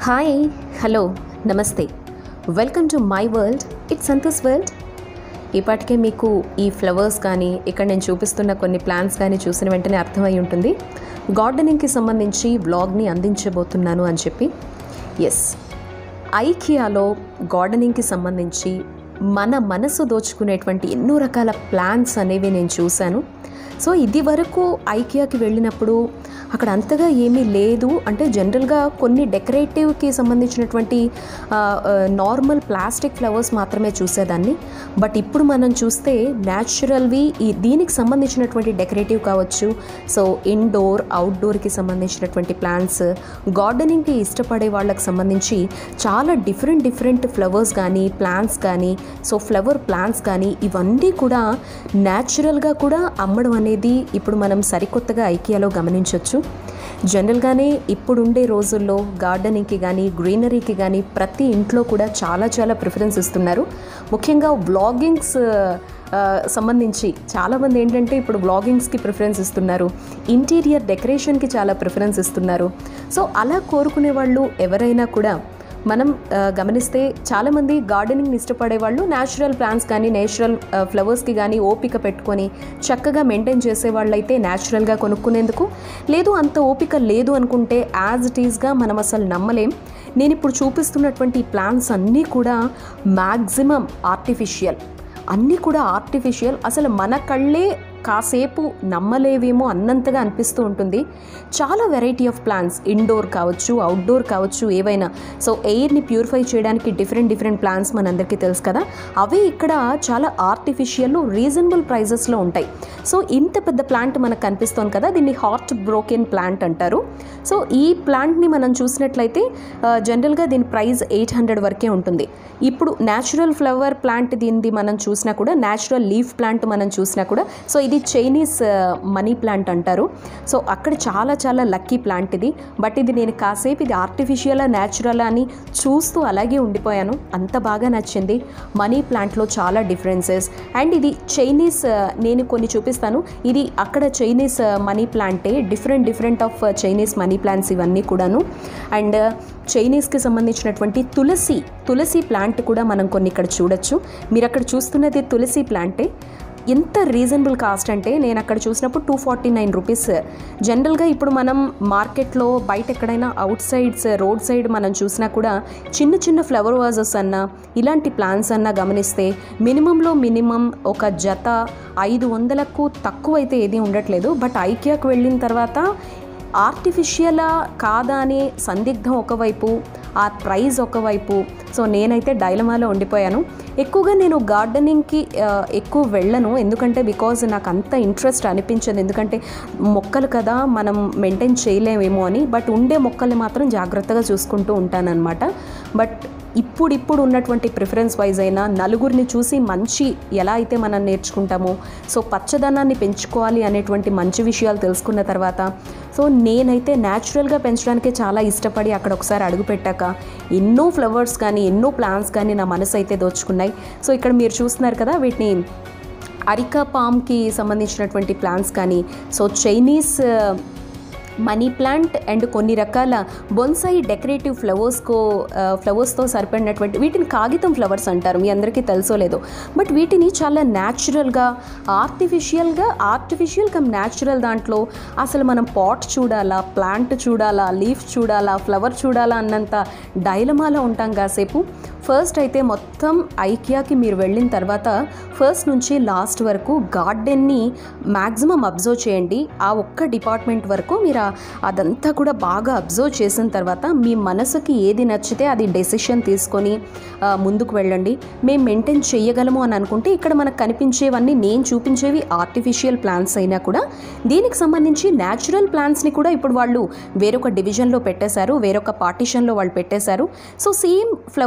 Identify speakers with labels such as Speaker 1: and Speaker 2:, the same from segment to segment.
Speaker 1: hi hello నమస్తే welcome to my world it's Santosh world ఇప్పటికే మీకు ఈ ఫ్లవర్స్ కానీ ఇక్కడ నేను చూపిస్తున్న కొన్ని ప్లాంట్స్ కానీ చూసిన వెంటనే అర్థమై ఉంటుంది గార్డెనింగ్కి సంబంధించి వ్లాగ్ని అందించబోతున్నాను అని చెప్పి ఎస్ ఐకియాలో గార్డెనింగ్కి సంబంధించి మన మనసు దోచుకునేటువంటి ఎన్నో రకాల ప్లాంట్స్ అనేవి నేను చూశాను సో ఇది వరకు ఐకియాకి వెళ్ళినప్పుడు అక్కడ అంతగా ఏమీ లేదు అంటే జనరల్గా కొన్ని డెకరేటివ్కి సంబంధించినటువంటి నార్మల్ ప్లాస్టిక్ ఫ్లవర్స్ మాత్రమే చూసేదాన్ని బట్ ఇప్పుడు మనం చూస్తే న్యాచురల్వి ఈ దీనికి సంబంధించినటువంటి డెకరేటివ్ కావచ్చు సో ఇండోర్ అవుట్డోర్కి సంబంధించినటువంటి ప్లాంట్స్ గార్డెనింగ్కి ఇష్టపడే వాళ్ళకి సంబంధించి చాలా డిఫరెంట్ డిఫరెంట్ ఫ్లవర్స్ కానీ ప్లాంట్స్ కానీ సో ఫ్లవర్ ప్లాంట్స్ కానీ ఇవన్నీ కూడా న్యాచురల్గా కూడా అమ్మడం అనేది ఇప్పుడు మనం సరికొత్తగా ఐకియాలో గమనించవచ్చు జనరల్గానే ఇప్పుడుండే రోజుల్లో గార్డెనింగ్కి కానీ గ్రీనరీకి కానీ ప్రతి ఇంట్లో కూడా చాలా చాలా ప్రిఫరెన్స్ ఇస్తున్నారు ముఖ్యంగా వ్లాగింగ్స్ సంబంధించి చాలామంది ఏంటంటే ఇప్పుడు వ్లాగింగ్స్కి ప్రిఫరెన్స్ ఇస్తున్నారు ఇంటీరియర్ డెకరేషన్కి చాలా ప్రిఫరెన్స్ ఇస్తున్నారు సో అలా కోరుకునే వాళ్ళు ఎవరైనా కూడా మనం ఆ, గమనిస్తే చాలామంది గార్డెనింగ్ని ఇష్టపడే వాళ్ళు న్యాచురల్ ప్లాంట్స్ కానీ నేచురల్ ఫ్లవర్స్కి కానీ ఓపిక పెట్టుకొని చక్కగా మెయింటైన్ చేసే వాళ్ళైతే న్యాచురల్గా కొనుక్కునేందుకు లేదు అంత ఓపిక లేదు అనుకుంటే యాజ్ ఇట్ ఈస్గా మనం అసలు నమ్మలేం నేను ఇప్పుడు చూపిస్తున్నటువంటి ఈ ప్లాంట్స్ అన్నీ కూడా మ్యాక్సిమం ఆర్టిఫిషియల్ అన్నీ కూడా ఆర్టిఫిషియల్ అసలు మన కళ్ళే కాసేపు నమ్మలేవేమో అన్నంతగా అనిపిస్తూ ఉంటుంది చాలా వెరైటీ ఆఫ్ ప్లాంట్స్ ఇండోర్ కావచ్చు అవుట్డోర్ కావచ్చు ఏవైనా సో ఎయిర్ని ప్యూరిఫై చేయడానికి డిఫరెంట్ డిఫరెంట్ ప్లాంట్స్ మనందరికీ తెలుసు కదా అవే ఇక్కడ చాలా ఆర్టిఫిషియల్ రీజనబుల్ ప్రైజెస్లో ఉంటాయి సో ఇంత పెద్ద ప్లాంట్ మనకు కనిపిస్తోంది కదా దీన్ని హార్ట్ బ్రోకెన్ ప్లాంట్ అంటారు సో ఈ ప్లాంట్ని మనం చూసినట్లయితే ఆ, జనరల్గా దీని ప్రైస్ ఎయిట్ హండ్రెడ్ వరకే ఉంటుంది ఇప్పుడు న్యాచురల్ ఫ్లవర్ ప్లాంట్ దీనిది మనం చూసినా కూడా న్యాచురల్ లీఫ్ ప్లాంట్ మనం చూసినా కూడా సో ఇది చైనీస్ మనీ ప్లాంట్ అంటారు సో అక్కడ చాలా చాలా లక్కీ ప్లాంట్ ఇది బట్ ఇది నేను కాసేపు ఇది ఆర్టిఫిషియల్ న్యాచురల్ అని చూస్తూ అలాగే ఉండిపోయాను అంత బాగా నచ్చింది మనీ ప్లాంట్లో చాలా డిఫరెన్సెస్ అండ్ ఇది చైనీస్ ఆ, నేను కొన్ని చూపిస్తాను ఇది అక్కడ చైనీస్ మనీ ప్లాంటే different different of Chinese money plants ఇవన్నీ కూడాను అండ్ చైనీస్కి సంబంధించినటువంటి తులసి తులసి ప్లాంట్ కూడా మనం కొన్ని ఇక్కడ చూడొచ్చు మీరు అక్కడ చూస్తున్నది తులసి ప్లాంటే ఎంత రీజనబుల్ కాస్ట్ అంటే నేను అక్కడ చూసినప్పుడు టూ ఫార్టీ నైన్ రూపీస్ జనరల్గా ఇప్పుడు మనం మార్కెట్లో బయట ఎక్కడైనా అవుట్ సైడ్స్ రోడ్ సైడ్ మనం చూసినా కూడా చిన్న చిన్న ఫ్లవర్ వాజెస్ అన్నా ఇలాంటి ప్లాంట్స్ అన్నా గమనిస్తే మినిమంలో మినిమం ఒక జత ఐదు వందలకు తక్కువ అయితే ఏది ఉండట్లేదు బట్ ఐకియాకు వెళ్ళిన తర్వాత ఆర్టిఫిషియలా కాదా అనే సందిగ్ధం ఒకవైపు ఆ ప్రైజ్ ఒకవైపు సో నేనైతే డైలమాలో ఉండిపోయాను ఎక్కువగా నేను గార్డెనింగ్కి ఆ, ఎక్కువ వెళ్ళను ఎందుకంటే బికాజ్ నాకు అంత ఇంట్రెస్ట్ అనిపించదు ఎందుకంటే మొక్కలు కదా మనం మెయింటైన్ చేయలేమేమో అని బట్ ఉండే మొక్కల్ని మాత్రం జాగ్రత్తగా చూసుకుంటూ ఉంటానన్నమాట బట్ ఇప్పుడిప్పుడు ఉన్నటువంటి ప్రిఫరెన్స్ వైజ్ అయినా నలుగురిని చూసి మంచి ఎలా అయితే మనం నేర్చుకుంటామో సో పచ్చదనాన్ని పెంచుకోవాలి అనేటువంటి మంచి విషయాలు తెలుసుకున్న తర్వాత సో నేనైతే న్యాచురల్గా పెంచడానికే చాలా ఇష్టపడి అక్కడ ఒకసారి అడుగు పెట్టాక ఎన్నో ఫ్లవర్స్ కానీ ఎన్నో ప్లాంట్స్ కానీ నా మనసు అయితే దోచుకున్నాయి సో ఇక్కడ మీరు చూస్తున్నారు కదా వీటిని అరికా పామ్కి సంబంధించినటువంటి ప్లాంట్స్ కానీ so Chinese money plant and కొన్ని రకాల బొన్సాయి డెకరేటివ్ ఫ్లవర్స్కో ఫ్లవర్స్తో సరిపడినటువంటి వీటిని కాగితం ఫ్లవర్స్ అంటారు మీ అందరికీ తెలుసో లేదో బట్ వీటిని చాలా న్యాచురల్గా ఆర్టిఫిషియల్గా ఆర్టిఫిషియల్ కమ్ న్యాచురల్ దాంట్లో అసలు మనం పాట్ చూడాలా ప్లాంట్ చూడాలా లీఫ్ చూడాలా ఫ్లవర్ చూడాలా అన్నంత డైలమాలో ఉంటాం కాసేపు ఫస్ట్ అయితే మొత్తం ఐకియాకి మీరు వెళ్ళిన తర్వాత ఫస్ట్ నుంచి లాస్ట్ వరకు గార్డెన్ని మ్యాక్సిమం అబ్జర్వ్ చేయండి ఆ ఒక్క డిపార్ట్మెంట్ వరకు మీరు ఆ- అదంతా కూడా బాగా అబ్జర్వ్ చేసిన తర్వాత మీ మనసుకి ఏది నచ్చితే అది డెసిషన్ తీసుకొని ఆ, ముందుకు వెళ్ళండి మేము మెయింటైన్ చేయగలము అని అనుకుంటే ఇక్కడ మనకు కనిపించేవన్నీ నేను చూపించేవి ఆర్టిఫిషియల్ ప్లాంట్స్ అయినా కూడా దీనికి సంబంధించి న్యాచురల్ ప్లాంట్స్ని కూడా ఇప్పుడు వాళ్ళు వేరొక డివిజన్లో పెట్టేశారు వేరొక పార్టిషన్లో వాళ్ళు పెట్టేశారు సో సేమ్ ఫ్లవర్స్ కానీ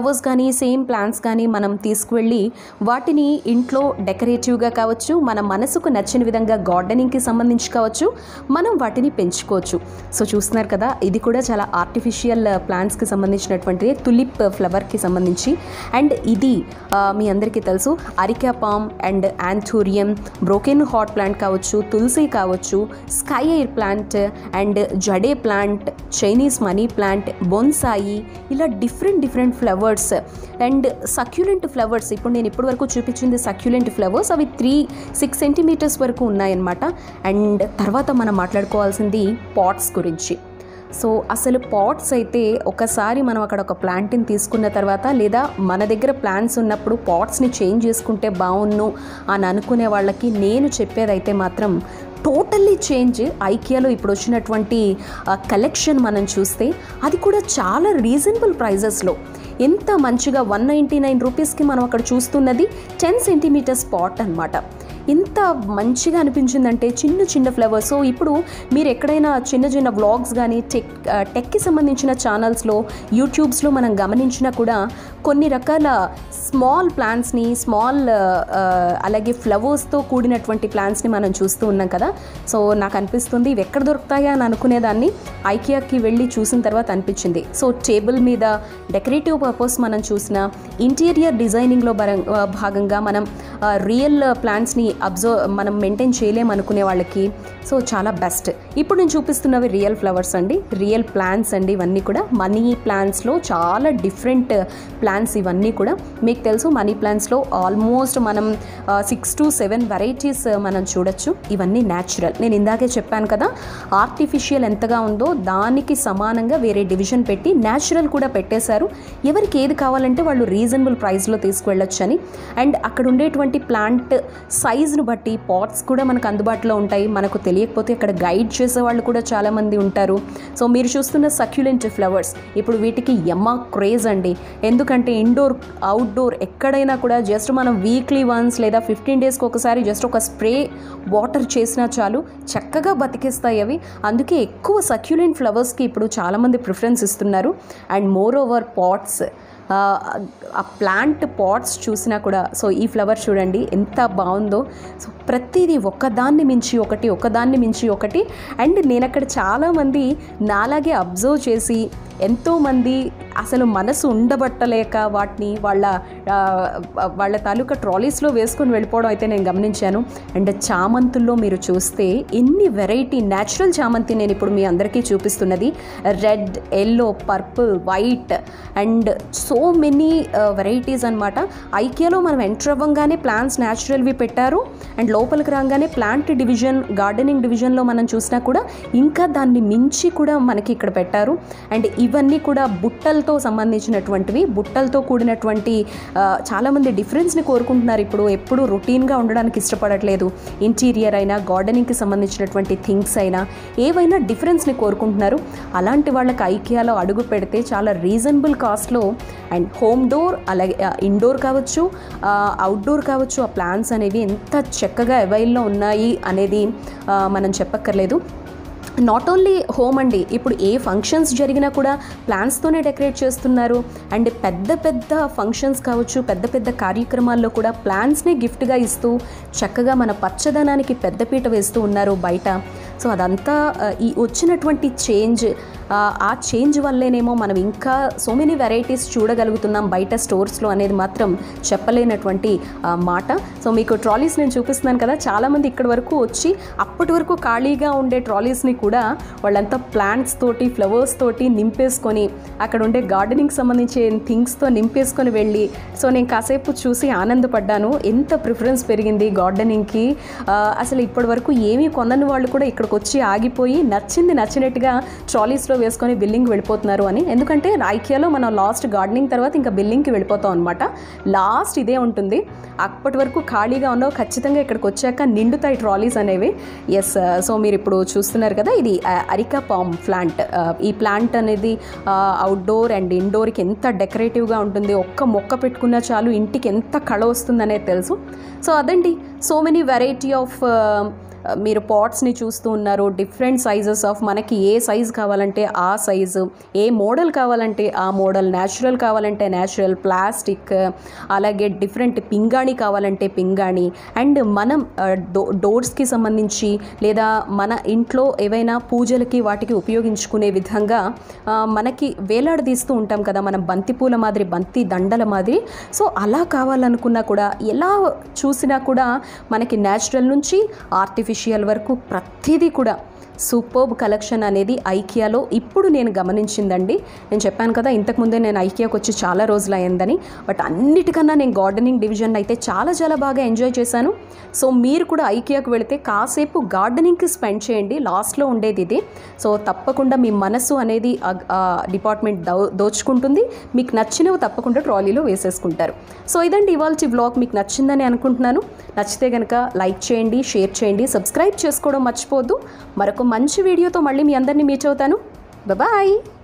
Speaker 1: కానీ సేమ్ ప్లాంట్స్ కానీ మనం తీసుకువెళ్ళి వాటిని ఇంట్లో డెకరేటివ్గా కావచ్చు మన మనసుకు నచ్చిన విధంగా గార్డెనింగ్కి సంబంధించి కావచ్చు మనం వాటిని పెంచుకోవచ్చు సో చూస్తున్నారు కదా ఇది కూడా చాలా ఆర్టిఫిషియల్ ప్లాంట్స్కి సంబంధించినటువంటిది తులిప్ ఫ్లవర్కి సంబంధించి అండ్ ఇది ఆ, మీ అందరికీ తెలుసు areca palm and anthurium broken heart plant కావచ్చు తులసి కావచ్చు sky air plant and jade plant Chinese money plant bonsai ఇలా different different flowers and succulent flowers ఇప్పుడు నేను ఇప్పటి వరకు చూపించింది సక్యులెంట్ ఫ్లవర్స్ అవి త్రీ సిక్స్ సెంటీమీటర్స్ వరకు ఉన్నాయన్నమాట అండ్ తర్వాత మనం మాట్లాడుకోవాల్సింది పాట్స్ గురించి సో అసలు పాట్స్ అయితే ఒకసారి మనం అక్కడ ఒక ప్లాంట్ని తీసుకున్న తర్వాత లేదా మన దగ్గర ప్లాంట్స్ ఉన్నప్పుడు పాట్స్ని చేంజ్ చేసుకుంటే బాగున్ను అని అనుకునే వాళ్ళకి నేను చెప్పేదైతే మాత్రం టోటల్లీ చేంజ్ ఐకియాలో ఇప్పుడు వచ్చినటువంటి కలెక్షన్ మనం చూస్తే అది కూడా చాలా రీజనబుల్ ప్రైజెస్లో ఎంత మంచిగా వన్ నైంటీ నైన్ రూపీస్కి మనం అక్కడ చూస్తున్నది టెన్ సెంటీమీటర్స్ పాట్ అనమాట ఎంత మంచిగా అనిపించిందంటే చిన్న చిన్న ఫ్లవర్స్ సో ఇప్పుడు మీరు ఎక్కడైనా చిన్న చిన్న వ్లాగ్స్ కానీ టెక్ ఆ, టెక్కి సంబంధించిన ఛానల్స్లో యూట్యూబ్స్లో మనం గమనించినా కూడా కొన్ని రకాల స్మాల్ ప్లాంట్స్ని స్మాల్ అలాగే ఫ్లవర్స్తో కూడినటువంటి ప్లాంట్స్ని మనం చూస్తూ ఉన్నాం కదా సో నాకు అనిపిస్తుంది ఇవి ఎక్కడ దొరుకుతాయా అని అనుకునేదాన్ని ఐకియాకి వెళ్ళి చూసిన తర్వాత అనిపించింది సో టేబుల్ మీద డెకరేటివ్ పర్పస్ మనం చూసిన ఇంటీరియర్ డిజైనింగ్లో బరం- ఆ, భాగంగా మనం రియల్ ప్లాంట్స్ని అబ్జర్వ్ మనం మెయింటైన్ చేయలేం అనుకునే వాళ్ళకి సో చాలా బెస్ట్ ఇప్పుడు నేను చూపిస్తున్నవి రియల్ ఫ్లవర్స్ అండి రియల్ ప్లాంట్స్ అండి ఇవన్నీ కూడా మనీ ప్లాంట్స్లో చాలా డిఫరెంట్ ప్లాంట్స్ ఇవన్నీ కూడా మీకు తెలుసు మనీ ప్లాంట్స్లో ఆల్మోస్ట్ మనం సిక్స్ టు సెవెన్ వెరైటీస్ మనం చూడొచ్చు ఇవన్నీ న్యాచురల్ నేను ఇందాకే చెప్పాను కదా ఆర్టిఫిషియల్ ఎంతగా ఉందో దానికి సమానంగా వేరే డివిజన్ పెట్టి న్యాచురల్ కూడా పెట్టేశారు ఎవరికి ఏది కావాలంటే వాళ్ళు రీజనబుల్ ప్రైస్లో తీసుకువెళ్ళొచ్చు అని అండ్ అక్కడ ఉండేటువంటి ప్లాంట్ సైజును బట్టి పాట్స్ కూడా మనకు అందుబాటులో ఉంటాయి మనకు తెలియకపోతే అక్కడ గైడ్ చేసే వాళ్ళు కూడా చాలామంది ఉంటారు సో మీరు చూస్తున్న సక్యులెంట్ ఫ్లవర్స్ ఇప్పుడు వీటికి ఎమ్మ క్రేజ్ అండి ఎందుకంటే ఇండోర్ అవుట్డోర్ ఎక్కడైనా కూడా జస్ట్ మనం వీక్లీ వన్స్ లేదా ఫిఫ్టీన్ డేస్కి ఒకసారి జస్ట్ ఒక స్ప్రే వాటర్ చేసినా చాలు చక్కగా బతికేస్తాయి అవి అందుకే ఎక్కువ సక్యులెంట్ ఫ్లవర్స్కి ఇప్పుడు చాలామంది ప్రిఫరెన్స్ ఇస్తున్నారు అండ్ మోర్ ఓవర్ పాట్స్ ఆ ప్లాంట్ పాట్స్ చూసినా కూడా సో ఈ ఫ్లవర్ చూడండి ఎంత బాగుందో సో ప్రతిదీ ఒకదాన్ని మించి ఒకటి ఒకదాన్ని మించి ఒకటి అండ్ నేను అక్కడ చాలామంది నాలాగే అబ్జర్వ్ చేసి ఎంతోమంది అసలు మనసు ఉండబట్టలేక వాటిని వాళ్ళ ఆ, వాళ్ళ తాలూకా ట్రాలీస్లో వేసుకొని వెళ్ళిపోవడం అయితే నేను గమనించాను అండ్ చామంతుల్లో మీరు చూస్తే ఎన్ని వెరైటీ న్యాచురల్ చామంతి నేను ఇప్పుడు మీ అందరికీ చూపిస్తున్నది red yellow purple white and so many varieties అనమాట ఐకియాలో మనం ఎంటర్ అవ్వగానే ప్లాంట్స్ న్యాచురల్వి పెట్టారు అండ్ లోపలికి రాగానే ప్లాంట్ డివిజన్ గార్డెనింగ్ డివిజన్లో మనం చూసినా కూడా ఇంకా దాన్ని మించి కూడా మనకి ఇక్కడ పెట్టారు అండ్ ఇవన్నీ కూడా బుట్టలతో సంబంధించినటువంటివి బుట్టలతో కూడినటువంటి ఆ, చాలామంది డిఫరెన్స్ని కోరుకుంటున్నారు ఇప్పుడు ఎప్పుడు రొటీన్గా ఉండడానికి ఇష్టపడట్లేదు ఇంటీరియర్ అయినా గార్డెనింగ్కి సంబంధించినటువంటి థింగ్స్ అయినా ఏవైనా డిఫరెన్స్ని కోరుకుంటున్నారు అలాంటి వాళ్ళకి ఐకియాలో అడుగు పెడితే చాలా రీజనబుల్ కాస్ట్లో అండ్ హోమ్ డోర్ అలాగే ఇండోర్ కావచ్చు అవుట్డోర్ కావచ్చు ఆ ప్లాన్స్ అనేవి ఎంత చక్కగా అవైల్లో ఉన్నాయి అనేది ఆ, మనం చెప్పక్కర్లేదు నాట్ ఓన్లీ హోమ్ అండి ఇప్పుడు ఏ ఫంక్షన్స్ జరిగినా కూడా ప్లాన్స్తోనే డెకరేట్ చేస్తున్నారు అండ్ పెద్ద పెద్ద ఫంక్షన్స్ కావచ్చు పెద్ద పెద్ద కార్యక్రమాల్లో కూడా ప్లాన్స్నే గిఫ్ట్గా ఇస్తూ చక్కగా మన పచ్చదనానికి పెద్దపీట వేస్తూ ఉన్నారు బయట సో అదంతా ఆ, ఈ వచ్చినటువంటి చేంజ్ ఆ చేంజ్ వల్లేనేమో మనం ఇంకా సో మెనీ వెరైటీస్ చూడగలుగుతున్నాం బయట స్టోర్స్లో అనేది మాత్రం చెప్పలేనటువంటి ఆ, మాట సో మీకు ట్రాలీస్ నేను చూపిస్తున్నాను కదా చాలామంది ఇక్కడి వరకు వచ్చి అప్పటి వరకు ఖాళీగా ఉండే ట్రాలీస్ని కూడా వాళ్ళంతా ప్లాంట్స్ తోటి ఫ్లవర్స్ తోటి నింపేసుకొని అక్కడ ఉండే గార్డెనింగ్ సంబంధించి థింగ్స్తో నింపేసుకొని వెళ్ళి సో నేను కాసేపు చూసి ఆనందపడ్డాను ఎంత ప్రిఫరెన్స్ పెరిగింది గార్డెనింగ్కి అసలు ఇప్పటి వరకు ఏమీ కొనని వాళ్ళు కూడా ఇక్కడికి వచ్చి ఆగిపోయి నచ్చింది నచ్చినట్టుగా ట్రాలీస్లో వేసుకొని బిల్లింగ్ వెళ్ళిపోతున్నారు అని ఎందుకంటే ఐకియాలో మనం లాస్ట్ గార్డెనింగ్ తర్వాత ఇంకా బిల్లింగ్కి వెళ్ళిపోతాం అనమాట లాస్ట్ ఇదే ఉంటుంది అప్పటి వరకు ఖాళీగా ఉన్నావు ఖచ్చితంగా ఇక్కడికి వచ్చాక నిండుతాయి ట్రాలీస్ అనేవి ఎస్ సో మీరు ఇప్పుడు చూస్తున్నారు కదా ఇది అరికా పామ్ ప్లాంట్ ఈ ప్లాంట్ అనేది అవుట్డోర్ అండ్ ఇండోర్కి ఎంత డెకరేటివ్గా ఉంటుంది ఒక్క మొక్క పెట్టుకున్నా చాలు ఇంటికి ఎంత కళ వస్తుందనేది తెలుసు సో అదండి సో మెనీ వెరైటీ ఆఫ్ మీరు పాట్స్ని చూస్తూ ఉన్నారు డిఫరెంట్ సైజెస్ ఆఫ్ మనకి ఏ సైజ్ కావాలంటే ఆ సైజు ఏ మోడల్ కావాలంటే ఆ మోడల్ న్యాచురల్ కావాలంటే న్యాచురల్ ప్లాస్టిక్ అలాగే డిఫరెంట్ పింగాణి కావాలంటే పింగాణి అండ్ మనం ఆ, డో డోర్స్కి సంబంధించి లేదా మన ఇంట్లో ఏవైనా పూజలకి వాటికి ఉపయోగించుకునే విధంగా ఆ, మనకి వేలాడదీస్తూ ఉంటాం కదా మనం బంతిపూల మాదిరి బంతి దండల మాదిరి సో అలా కావాలనుకున్నా కూడా ఎలా చూసినా కూడా మనకి న్యాచురల్ నుంచి ఆర్టిఫిషియల్ వరకు ప్రతిదీ కూడా సూపర్బ్ కలెక్షన్ అనేది ఐకియాలో ఇప్పుడు నేను గమనించిందండి నేను చెప్పాను కదా ఇంతకుముందే నేను ఐకియాకి వచ్చి చాలా రోజులు అయిందని బట్ అన్నిటికన్నా నేను గార్డెనింగ్ డివిజన్ అయితే చాలా చాలా బాగా ఎంజాయ్ చేశాను సో మీరు కూడా ఐకియాకి వెళితే కాసేపు గార్డెనింగ్కి స్పెండ్ చేయండి లాస్ట్లో ఉండేది ఇది సో తప్పకుండా మీ మనసు అనేది ఆ- ఆ డిపార్ట్మెంట్ దో దోచుకుంటుంది మీకు నచ్చినవి తప్పకుండా ట్రాలీలో వేసేసుకుంటారు సో ఇదండి ఇవాళ వ్లాగ్ మీకు నచ్చిందని అనుకుంటున్నాను నచ్చితే కనుక లైక్ చేయండి షేర్ చేయండి సబ్స్క్రైబ్ చేసుకోవడం మర్చిపోవద్దు మరొక మంచి వీడియోతో మళ్ళీ మీ అందరినీ మీట్ అవుతాను బాయ్